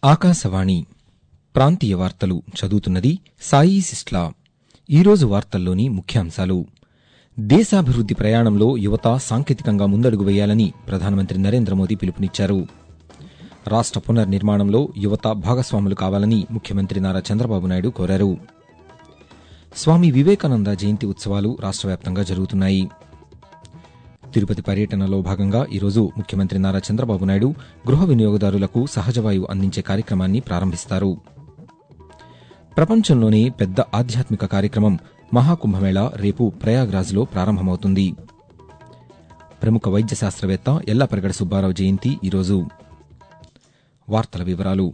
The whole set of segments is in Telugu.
ఆకాశవాణి ప్రాంతీయ వార్తలు చదువుతున్నది సాయి సిస్లా ఈరోజు వార్తల్లోని ముఖ్యాంశాలు దేశాభివృద్ది ప్రయాణంలో యువత సాంకేతికంగా ముందడుగు వేయాలని ప్రధానమంత్రి నరేంద్ర మోదీ పిలుపునిచ్చారు రాష్ట పునర్నిర్మాణంలో యువత భాగస్వాములు కావాలని ముఖ్యమంత్రి నారా చంద్రబాబు నాయుడు కోరారు స్వామి వివేకానంద జయంతి ఉత్సవాలు రాష్ట వ్యాప్తంగా జరుగుతున్నాయి తిరుపతి పర్యటనలో భాగంగా ఈరోజు ముఖ్యమంత్రి నారా చంద్రబాబు నాయుడు గృహ వినియోగదారులకు సహజవాయువు అందించే కార్యక్రమాన్ని ప్రారంభిస్తారు ప్రపంచంలోనే పెద్ద ఆధ్యాత్మిక కార్యక్రమం మహాకుంభమేళా రేపు ప్రయాగ్రాజ్లో ప్రారంభమవుతుంది ప్రముఖ వైద్య శాస్త్రవేత్త ఎల్లాప్రగడ సుబ్బారావు జయంతి ఈరోజు వార్తల వివరాలు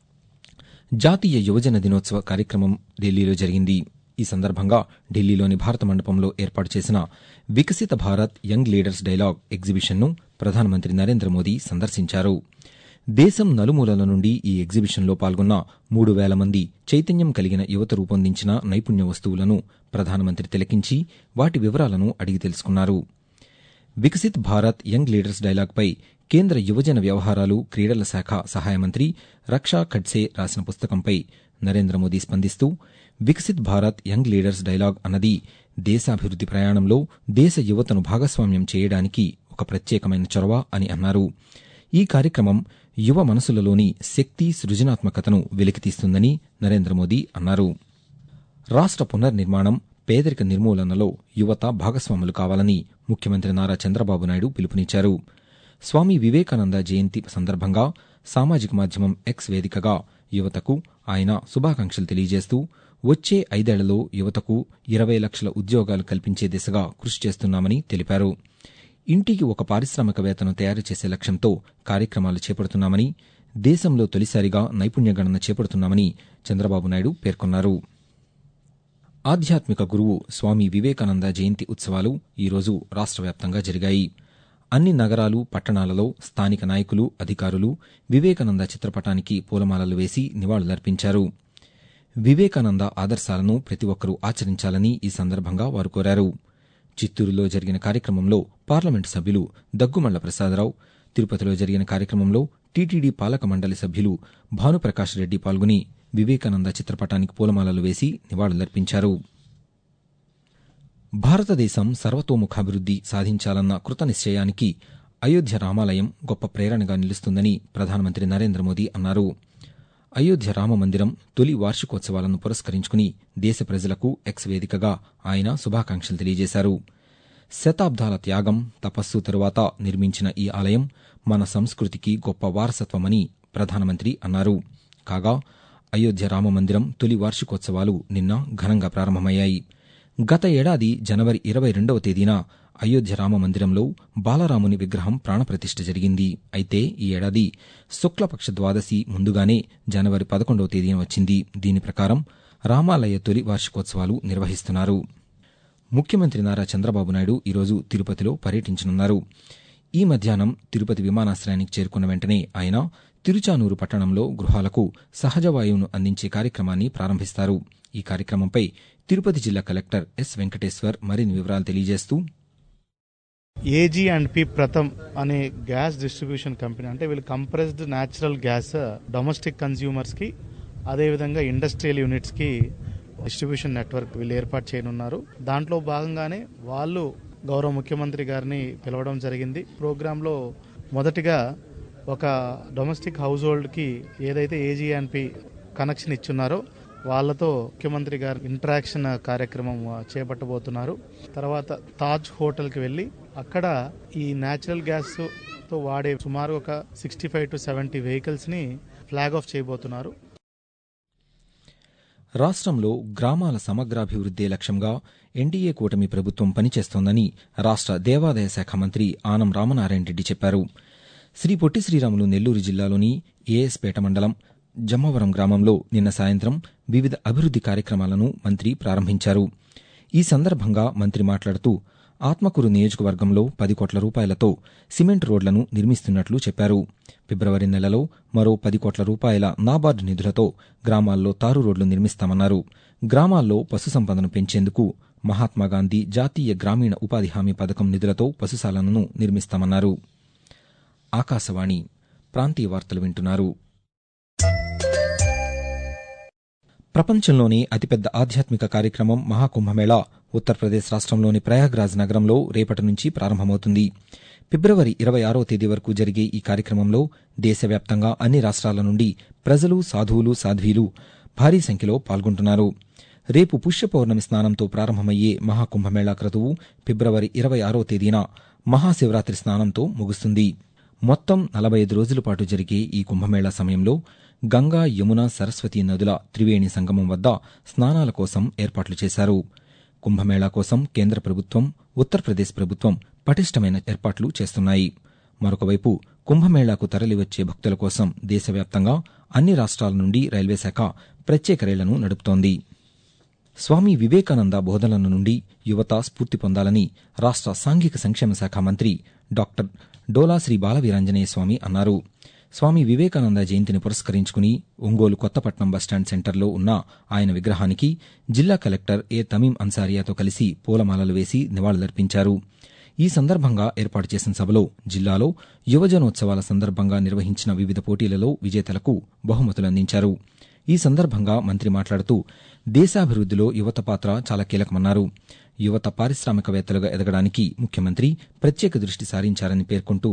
జాతీయ యువజన దినోత్సవ కార్యక్రమం ఢిల్లీలో జరిగింది ఈ సందర్భంగా ఢిల్లీలోని భారత మండపంలో ఏర్పాటు చేసిన Viksit Bharat young leaders dialogue ఎగ్జిబిషన్ను ప్రధానమంత్రి నరేంద్ర మోదీ సందర్శించారు దేశం నలుమూలల నుండి ఈ ఎగ్జిబిషన్లో పాల్గొన్న మూడు వేల మంది చైతన్యం కలిగిన యువత రూపొందించిన నైపుణ్య వస్తువులను ప్రధానమంత్రి తిలకించి వాటి వివరాలను అడిగి తెలుసుకున్నారు వికసిత్ భారత్ యంగ్ లీడర్స్ డైలాగ్పై కేంద్ర యువజన వ్యవహారాలు క్రీడల శాఖ సహాయ మంత్రి రక్షా ఖడ్సే రాసిన పుస్తకంపై నరేంద్ర మోదీ స్పందిస్తూ Viksit Bharat young leaders dialogue అన్నది దేశాభివృద్ది ప్రయాణంలో దేశ యువతను భాగస్వామ్యం చేయడానికి ఒక ప్రత్యేకమైన చొరవ అని అన్నారు ఈ కార్యక్రమం యువ మనసులలోని శక్తి సృజనాత్మకతను వెలికితీస్తుందని నరేంద్ర మోదీ అన్నారు రాష్ట పునర్నిర్మాణం పేదరిక నిర్మూలనలో యువత భాగస్వాములు కావాలని ముఖ్యమంత్రి నారా చంద్రబాబు నాయుడు పిలుపునిచ్చారు స్వామి వివేకానంద జయంతి సందర్భంగా సామాజిక మాధ్యమం ఎక్స్ వేదికగా యువతకు ఆయన శుభాకాంక్షలు తెలియజేస్తూ వచ్చే ఐదేళ్లలో యువతకు ఇరవై లక్షల ఉద్యోగాలు కల్పించే దిశగా కృషి చేస్తున్నామని తెలిపారు ఇంటికి ఒక పారిశ్రామికవేత్తను తయారు చేసే లక్ష్యంతో కార్యక్రమాలు చేపడుతున్నామని దేశంలో తొలిసారిగా నైపుణ్య గణన చేపడుతున్నామని చంద్రబాబు నాయుడు పేర్కొన్నారు ఆధ్యాత్మిక గురువు స్వామి వివేకానంద జయంతి ఉత్సవాలు ఈరోజు రాష్ట వ్యాప్తంగా జరిగాయి అన్ని నగరాలు పట్టణాలలో స్థానిక నాయకులు అధికారులు వివేకానంద చిత్రపటానికి పూలమాలలు వేసి నివాళులర్పించారు వివేకానంద ఆదర్శాలను ప్రతి ఒక్కరూ ఆచరించాలని ఈ సందర్భంగా వారు కోరారు చిత్తూరులో జరిగిన కార్యక్రమంలో పార్లమెంటు సభ్యులు దగ్గుమళ్ల ప్రసాదరావు తిరుపతిలో జరిగిన కార్యక్రమంలో టీటీడీ పాలక మండలి సభ్యులు భానుప్రకాష్ రెడ్డి పాల్గొని వివేకానంద చిత్రపటానికి పూలమాలలు వేసి నివాళులర్పించారు భారతదేశం సర్వతోముఖాభివృద్ది సాధించాలన్న కృత నిశ్చయానికి అయోధ్య రామాలయం గొప్ప ప్రేరణగా నిలుస్తుందని ప్రధానమంత్రి నరేంద్ర మోదీ అన్నారు అయోధ్య రామ మందిరం తొలి వార్షికోత్సవాలను పురస్కరించుకుని దేశ ప్రజలకు ఎక్స్ వేదికగా ఆయన శుభాకాంక్షలు తెలియజేశారు శతాబ్దాల త్యాగం తపస్సు తరువాత నిర్మించిన ఈ ఆలయం మన సంస్కృతికి గొప్ప వారసత్వమని ప్రధానమంత్రి అన్నారు కాగా అయోధ్య రామ మందిరం తొలి వార్షికోత్సవాలు నిన్న ఘనంగా ప్రారంభమయ్యాయి గత ఏడాది జనవరి ఇరవై రెండవ తేదీన అయోధ్య రామ మందిరంలో బాలరాముని విగ్రహం ప్రాణప్రతిష్ఠ జరిగింది అయితే ఈ ఏడాది శుక్లపక్ష ద్వాదశి ముందుగానే జనవరి పదకొండవ తేదీన వచ్చింది దీని ప్రకారం రామాలయ తొలి వార్షికోత్సవాలు నిర్వహిస్తున్నారు ముఖ్యమంత్రి నారా చంద్రబాబు నాయుడు ఈరోజు తిరుపతిలో పర్యటించనున్నారు ఈ మధ్యాహ్నం తిరుపతి విమానాశ్రయానికి చేరుకున్న వెంటనే ఆయన తిరుచానూరు పట్టణంలో గృహాలకు సహజ వాయువును అందించే కార్యక్రమాన్ని ప్రారంభిస్తారు ఈ కార్యక్రమంపై తిరుపతి జిల్లా కలెక్టర్ ఎస్ వెంకటేశ్వర్ మరిన్ని వివరాలు తెలియజేస్తూ ఏజీ అండ్ పి ప్రథమ్ అనే గ్యాస్ డిస్ట్రిబ్యూషన్ కంపెనీ అంటే వీళ్ళు compressed natural gas domestic consumers కి అదేవిధంగా ఇండస్ట్రియల్ యూనిట్స్ కి డిస్ట్రిబ్యూషన్ నెట్వర్క్ వీళ్ళు ఏర్పాటు చేయనున్నారు దాంట్లో భాగంగానే వాళ్ళు గౌరవ ముఖ్యమంత్రి గారిని పిలవడం జరిగింది ప్రోగ్రామ్ లో మొదటిగా ఒక డొమెస్టిక్ హౌస్ హోల్డ్ కి ఏదైతే ఏజీ అండ్ పి కనెక్షన్ ఇచ్చున్నారో వాళ్ళతో ముఖ్యమంత్రి గారు ఇంటరాక్షన్ కార్యక్రమం చేపట్టబోతున్నారు తర్వాత తాజ్ హోటల్కి వెళ్ళి అక్కడ ఈ న్యాచురల్ గ్యాస్ తో వాడే సుమారు ఒక sixty five to seventy vehicles ని ఫ్లాగ్ ఆఫ్ చేయబోతున్నారు రాష్ట్రంలో గ్రామాల సమగ్రాభివృద్దే లక్ష్యంగా ఎన్డీఏ కూటమి ప్రభుత్వం పనిచేస్తోందని రాష్ట దేవాదాయ శాఖ మంత్రి ఆనం రామనారాయణ రెడ్డి చెప్పారు శ్రీ పొట్టి శ్రీరాములు నెల్లూరు జిల్లాలోని ఏఎస్పేట మండలం జమ్మవరం గ్రామంలో నిన్న సాయంత్రం వివిధ అభివృద్ది కార్యక్రమాలను మంత్రి ప్రారంభించారు ఈ సందర్భంగా మంత్రి మాట్లాడుతూ ఆత్మకూరు నియోజకవర్గంలో పది కోట్ల రూపాయలతో సిమెంట్ రోడ్లను నిర్మిస్తున్నట్లు చెప్పారు ఫిబ్రవరి నెలలో మరో పది కోట్ల రూపాయల నాబార్డు నిధులతో గ్రామాల్లో తారు రోడ్లు నిర్మిస్తామన్నారు గ్రామాల్లో పశుసంపదను పెంచేందుకు మహాత్మాగాంధీ జాతీయ గ్రామీణ ఉపాధి హామీ పథకం నిధులతో పశుశాలలను నిర్మిస్తామన్నారు ఆకాశవాణి ప్రాంతీయ వార్తలు వింటున్నారు ప్రపంచంలోని అతిపెద్ద ఆధ్యాత్మిక కార్యక్రమం మహాకుంభమేళా ఉత్తరప్రదేశ్ రాష్ట్రంలోని ప్రయాగ్రాజ్ నగరంలో రేపటి నుంచి ప్రారంభమవుతుంది ఫిబ్రవరి ఇరవై ఆరో తేదీ వరకు జరిగే ఈ కార్యక్రమంలో దేశవ్యాప్తంగా అన్ని రాష్ట్రాల నుండి ప్రజలు సాధువులు సాధ్వీలు భారీ సంఖ్యలో పాల్గొంటున్నారు రేపు పుష్య పౌర్ణమి స్నానంతో ప్రారంభమయ్యే మహాకుంభమేళా క్రతువు ఫిబ్రవరి ఇరవై ఆరో తేదీన మహాశివరాత్రి స్నానంతో ముగుస్తుంది మొత్తం నలభై ఐదు రోజుల పాటు జరిగే ఈ కుంభమేళా సమయంలో గంగా యమున సరస్వతి నదుల త్రివేణి సంగమం వద్ద స్నానాల కోసం ఏర్పాట్లు చేశారు కుంభమేళా కోసం కేంద్ర ప్రభుత్వం ఉత్తరప్రదేశ్ ప్రభుత్వం పటిష్టమైన ఏర్పాట్లు చేస్తున్నాయి మరొకవైపు కుంభమేళాకు తరలివచ్చే భక్తుల కోసం దేశవ్యాప్తంగా అన్ని రాష్ట్రాల నుండి రైల్వే శాఖ ప్రత్యేక రైళ్లను నడుపుతోంది స్వామి వివేకానంద బోధనల నుండి యువత స్ఫూర్తి పొందాలని రాష్ట్ర సాంఘిక సంక్షేమ శాఖ మంత్రి డాక్టర్ డోలా శ్రీ బాలవీరాంజనేయ స్వామి అన్నారు స్వామి వివేకానంద జయంతిని పురస్కరించుకుని ఒంగోలు కొత్తపట్నం బస్టాండ్ సెంటర్లో ఉన్న ఆయన విగ్రహానికి జిల్లా కలెక్టర్ ఏ తమీం అన్సారియాతో కలిసి పూలమాలలు వేసి నివాళులర్పించారు ఈ సందర్భంగా ఏర్పాటు చేసిన సభలో జిల్లాలో యువజనోత్సవాల సందర్భంగా నిర్వహించిన వివిధ పోటీలలో విజేతలకు బహుమతులు అందించారు ఈ సందర్భంగా మంత్రి మాట్లాడుతూ దేశాభివృద్దిలో యువత పాత్ర చాలా కీలకమన్నారు యువత పారిశ్రామికవేత్తలుగా ఎదగడానికి ముఖ్యమంత్రి ప్రత్యేక దృష్టి సారించారని పేర్కొంటూ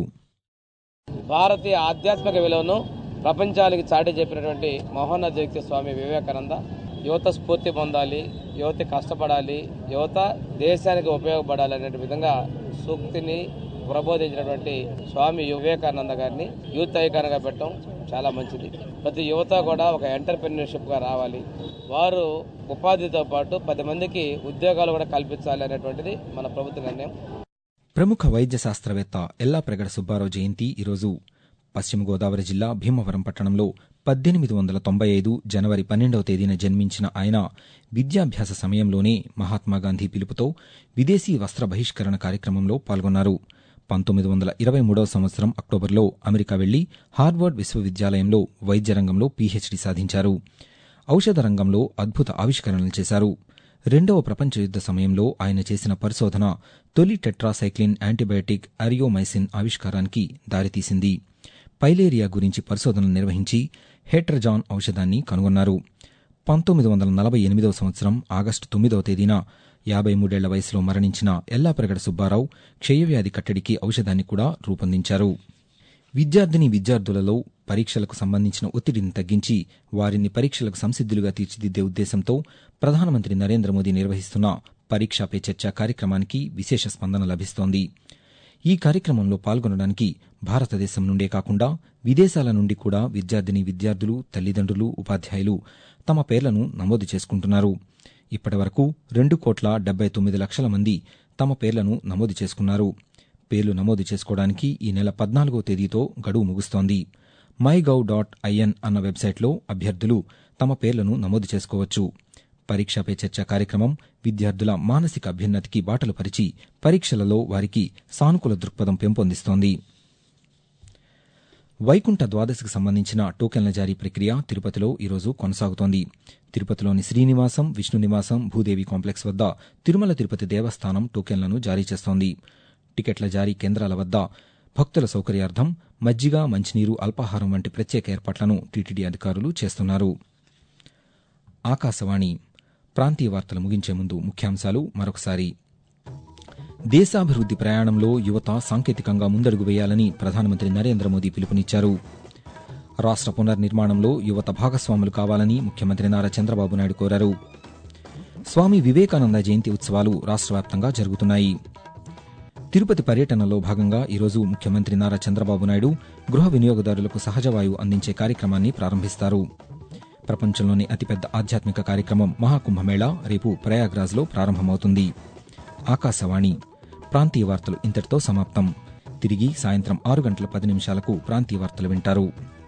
భారతీయ ఆధ్యాత్మిక విలువను ప్రపంచానికి చాటి చెప్పినటువంటి మహోన్నత వ్యక్తి స్వామి వివేకానంద యువత స్ఫూర్తి పొందాలి యువత కష్టపడాలి యువత దేశానికి ఉపయోగపడాలి అనే విధంగా సూక్తిని ప్రబోధించినటువంటి స్వామి వివేకానంద గారిని యూత్ ఐకాన్గా పెట్టడం చాలా మంచిది ప్రతి యువత కూడా ఒక ఎంటర్ప్రెన్యూర్షిప్ గా రావాలి వారు ఉపాధితో పాటు పది మందికి ఉద్యోగాలు కూడా కల్పించాలి అనేటువంటిది మన ప్రభుత్వ నిర్ణయం ప్రముఖ వైద్య శాస్త్రవేత్త ఎల్లాప్రగడ సుబ్బారావు జయంతి ఈరోజు పశ్చిమ గోదావరి జిల్లా భీమవరం పట్టణంలో పద్దెనిమిది వందల తొంభై ఐదు జనవరి పన్నెండవ తేదీన జన్మించిన ఆయన విద్యాభ్యాస సమయంలోనే మహాత్మాగాంధీ పిలుపుతో విదేశీ వస్త్ర బహిష్కరణ కార్యక్రమంలో పాల్గొన్నారు పంతొమ్మిది వందల ఇరవై మూడవ సంవత్సరం అక్టోబర్లో అమెరికా వెళ్లి హార్వర్డ్ విశ్వవిద్యాలయంలో వైద్య రంగంలో పీహెచ్డీ సాధించారు ఔషధ రంగంలో అద్భుత ఆవిష్కరణలు చేశారు రెండవ ప్రపంచ యుద్ద సమయంలో ఆయన చేసిన పరిశోధన తొలి టెట్రాసైక్లిన్ యాంటీబయాటిక్ అరియోమైసిన్ ఆవిష్కారానికి దారితీసింది పైలేరియా గురించి పరిశోధనలు నిర్వహించి హెట్రజాన్ ఔషధాన్ని కనుగొన్నారు పంతొమ్మిది వందల నలభై ఎనిమిదవ సంవత్సరం ఆగస్టు తొమ్మిదవ తేదీన యాభై మూడేళ్ల వయసులో మరణించిన ఎల్లాప్రగడ సుబ్బారావు క్షయవ్యాధి కట్టడికి ఔషధాన్ని కూడా రూపొందించారు విద్యార్థిని విద్యార్థులలో పరీక్షలకు సంబంధించిన ఒత్తిడిని తగ్గించి వారిని పరీక్షలకు సంసిద్దులుగా తీర్చిదిద్దే ఉద్దేశంతో ప్రధానమంత్రి నరేంద్ర మోదీ నిర్వహిస్తున్న పరీక్షా పే చర్చ కార్యక్రమానికి విశేష స్పందన లభిస్తోంది ఈ కార్యక్రమంలో పాల్గొనడానికి భారతదేశం నుండే కాకుండా విదేశాల నుండి కూడా విద్యార్థిని విద్యార్థులు తల్లిదండ్రులు ఉపాధ్యాయులు తమ పేర్లను నమోదు చేసుకుంటున్నారు ఇప్పటివరకు రెండు కోట్ల డెబ్బై తొమ్మిది లక్షల మంది తమ పేర్లను నమోదు చేసుకున్నారు పేర్లు నమోదు చేసుకోవడానికి ఈ నెల పద్నాలుగో తేదీతో గడువు ముగుస్తోంది మై గవ్ డాట్ ఐఎన్ అన్న వెబ్సైట్లో అభ్యర్థులు తమ పేర్లను నమోదు చేసుకోవచ్చు పరీక్ష పే చర్చ కార్యక్రమం విద్యార్థుల మానసిక అభ్యున్నతికి బాటలు పరిచి పరీక్షలలో వారికి సానుకూల దృక్పథం పెంపొందిస్తోంది వైకుంఠ ద్వాదశికి సంబంధించిన టోకెన్ల జారీ ప్రక్రియ తిరుపతిలో ఈరోజు కొనసాగుతోంది తిరుపతిలోని శ్రీనివాసం విష్ణు నివాసం భూదేవి కాంప్లెక్స్ వద్ద తిరుమల తిరుపతి దేవస్థానం టోకెన్లను జారీ చేస్తోంది టికెట్ల జారీ కేంద్రాల వద్ద భక్తుల సౌకర్యార్థం మజ్జిగ మంచినీరు అల్పాహారం వంటి ప్రత్యేక ఏర్పాట్లను టీటీడీ అధికారులు చేస్తున్నారు ఆకాశవాణి ప్రాంతీయ వార్తలు ముగించే ముందు ముఖ్యాంశాలు మరొకసారి దేశాభివృద్ది ప్రయాణంలో యువత సాంకేతికంగా ముందడుగు వేయాలని ప్రధానమంత్రి నరేంద్ర మోదీ పిలుపునిచ్చారు రాష్ట్ర పునర్నిర్మాణంలో యువత భాగస్వాములు కావాలని ముఖ్యమంత్రి నారా చంద్రబాబు నాయుడు కోరారు స్వామి వివేకానంద జయంతి ఉత్సవాలు రాష్ట్ర వ్యాప్తంగా జరుగుతున్నాయి తిరుపతి పర్యటనలో భాగంగా ఈరోజు ముఖ్యమంత్రి నారా చంద్రబాబు నాయుడు గృహ వినియోగదారులకు సహజవాయువు అందించే కార్యక్రమాన్ని ప్రారంభిస్తారు ప్రపంచంలోని అతిపెద్ద ఆధ్యాత్మిక కార్యక్రమం మహాకుంభమేళా రేపు ప్రయాగ్రాజ్లో ప్రారంభమవుతుంది ఆకాశవాణి ప్రాంతీయ వార్తలు ఇంతటితో సమాప్తం తిరిగి సాయంత్రం ఆరు గంటల పది నిమిషాలకు ప్రాంతీయ వార్తలు వింటారు